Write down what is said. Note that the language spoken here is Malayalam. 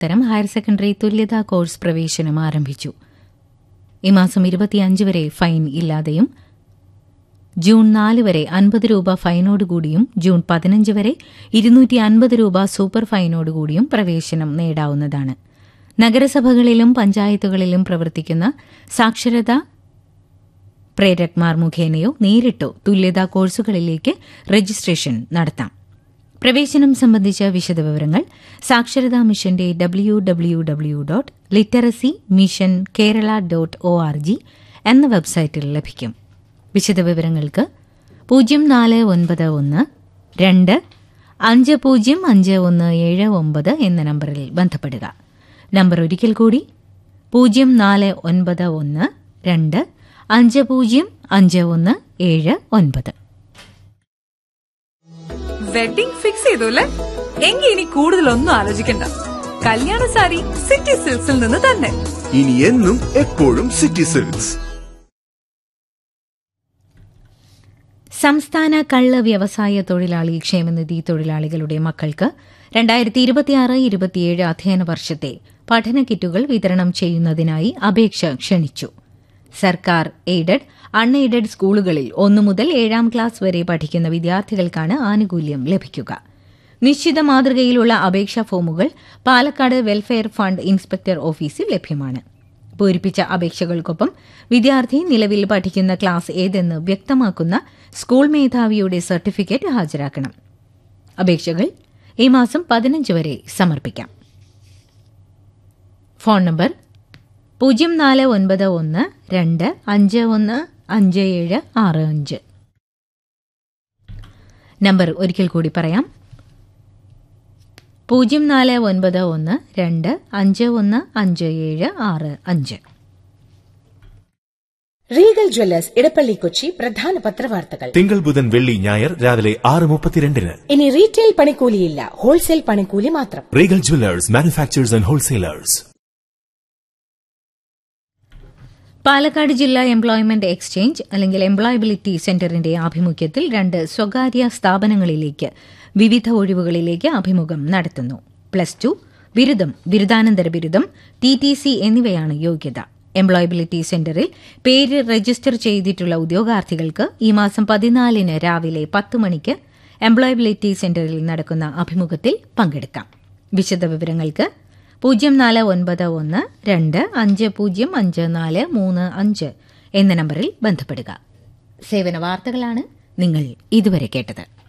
തരം ഹയർ സെക്കൻഡറി തുല്യതാ കോഴ്സ് പ്രവേശനം ആരംഭിച്ചു ഈ മാസം ഇരുപത്തിയഞ്ച് വരെ ഫൈൻ ഇല്ലാതെയും ജൂൺ നാല് വരെ അൻപത് രൂപ ഫൈനോടുകൂടിയും ജൂൺ പതിനഞ്ച് വരെ ഇരുന്നൂറ്റി അൻപത് രൂപ സൂപ്പർ ഫൈനോടുകൂടിയും പ്രവേശനം നേടാവുന്നതാണ് നഗരസഭകളിലും പഞ്ചായത്തുകളിലും പ്രവർത്തിക്കുന്ന സാക്ഷരതാ പ്രേരക്മാർ മുഖേനയോ നേരിട്ടോ തുല്യതാ കോഴ്സുകളിലേക്ക് രജിസ്ട്രേഷൻ നടത്താം പ്രവേശനം സംബന്ധിച്ച വിശദവിവരങ്ങൾ സാക്ഷരതാ മിഷന്റെ W W W dot literacy mission Kerala dot O R G എന്ന വെബ്സൈറ്റിൽ ലഭിക്കും വിശദവിവരങ്ങൾക്ക് പൂജ്യം നാല് ഒൻപത് ഒന്ന് രണ്ട് അഞ്ച് പൂജ്യം അഞ്ച് ഒന്ന് ഏഴ് ഒമ്പത് എന്ന നമ്പറിൽ ബന്ധപ്പെടുക നമ്പർ ഒരിക്കൽ കൂടി പൂജ്യം നാല് ഒൻപത് ഒന്ന് രണ്ട് അഞ്ച് പൂജ്യം അഞ്ച് ഒന്ന് ഏഴ് ഒൻപത് വെഡിംഗ് ഫിക്സ് ചെയ്തു അല്ലേ എങ്കിൽ ഇനി കൂടുതലൊന്നും ആലോചിക്കണ്ട കല്യാണ സാരി സിറ്റി സിൽക്സിൽ നിന്ന് തന്നെ ഇനി എന്നും എപ്പോഴും സിറ്റി സിൽക്സ് സംസ്ഥാന കള്ള് വ്യവസായ തൊഴിലാളി ക്ഷേമനിധി തൊഴിലാളികളുടെ മക്കൾക്ക് രണ്ടായിരത്തി ഇരുപത്തിയാറ് ഇരുപത്തിയേഴ് അധ്യയന വർഷത്തെ പഠന കിറ്റുകൾ വിതരണം ചെയ്യുന്നതിനായി അപേക്ഷ ക്ഷണിച്ചു സർക്കാർ എയ്ഡഡ് അൺഎയ്ഡഡ് സ്കൂളുകളിൽ ഒന്നു മുതൽ ഏഴാം ക്ലാസ് വരെ പഠിക്കുന്ന വിദ്യാർത്ഥികൾക്കാണ് ആനുകൂല്യം ലഭിക്കുക നിശ്ചിത മാതൃകയിലുള്ള അപേക്ഷാ ഫോമുകൾ പാലക്കാട് വെൽഫെയർ ഫണ്ട് ഇൻസ്പെക്ടർ ഓഫീസിൽ ലഭ്യമാണ് പൂരിപ്പിച്ച അപേക്ഷകൾക്കൊപ്പം വിദ്യാർത്ഥി നിലവിൽ പഠിക്കുന്ന ക്ലാസ് ഏതെന്ന് വ്യക്തമാക്കുന്ന സ്കൂൾ മേധാവിയുടെ സർട്ടിഫിക്കറ്റ് ഹാജരാക്കണം അപേക്ഷകൾ ഈ മാസം പതിനഞ്ച് വരെ സമർപ്പിക്കാം ഫോൺ നമ്പർ പൂജ്യം നാല് ഒൻപത് ഒന്ന് രണ്ട് അഞ്ച് ഒന്ന് അഞ്ച് ഏഴ് ആറ് അഞ്ച് നമ്പർ ഒരിക്കൽ കൂടി പറയാം പൂജ്യം നാല് ഒൻപത് ഒന്ന് രണ്ട് അഞ്ച് ഒന്ന് അഞ്ച് ഏഴ് ആറ് അഞ്ച് റീഗൽ ജ്വല്ലേഴ്സ് ഇടപ്പള്ളി കൊച്ചി പ്രധാന പത്രവാർത്തകൾ തിങ്കൾ ബുധൻ വെള്ളി ഞായർ രാവിലെ ആറ് മുപ്പത്തിരണ്ടിന് ഇനി റീറ്റെയിൽ പണിക്കൂലിയില്ല ഹോൾസെയിൽ പണിക്കൂലി മാത്രം Regal jewellers manufacturers and wholesalers Palakkad ജില്ലാ എംപ്ലോയ്മെന്റ് എക്സ്ചേഞ്ച് അല്ലെങ്കിൽ എംപ്ലോയബിലിറ്റി സെന്ററിന്റെ ആഭിമുഖ്യത്തിൽ രണ്ട് സ്വകാര്യ സ്ഥാപനങ്ങളിലേക്ക് വിവിധ ഒഴിവുകളിലേക്ക് അഭിമുഖം നടത്തുന്നു പ്ലസ് ടു ബിരുദം ബിരുദാനന്തര ബിരുദം ടി ടി സി എന്നിവയാണ് യോഗ്യത എംപ്ലോയബിലിറ്റി സെന്ററിൽ പേര് രജിസ്റ്റർ ചെയ്തിട്ടുള്ള ഉദ്യോഗാർത്ഥികൾക്ക് ഈ മാസം പതിനാലിന് രാവിലെ പത്ത് മണിക്ക് എംപ്ലോയബിലിറ്റി സെന്ററിൽ നടക്കുന്ന അഭിമുഖത്തിൽ പങ്കെടുക്കാം വിശദവിവരങ്ങൾക്ക് പൂജ്യം നാല് ഒൻപത് ഒന്ന് രണ്ട് അഞ്ച് പൂജ്യം അഞ്ച് നാല് മൂന്ന് അഞ്ച് എന്ന നമ്പറിൽ ബന്ധപ്പെടുക സേവന വാർത്തകളാണ് നിങ്ങൾ ഇതുവരെ കേട്ടത്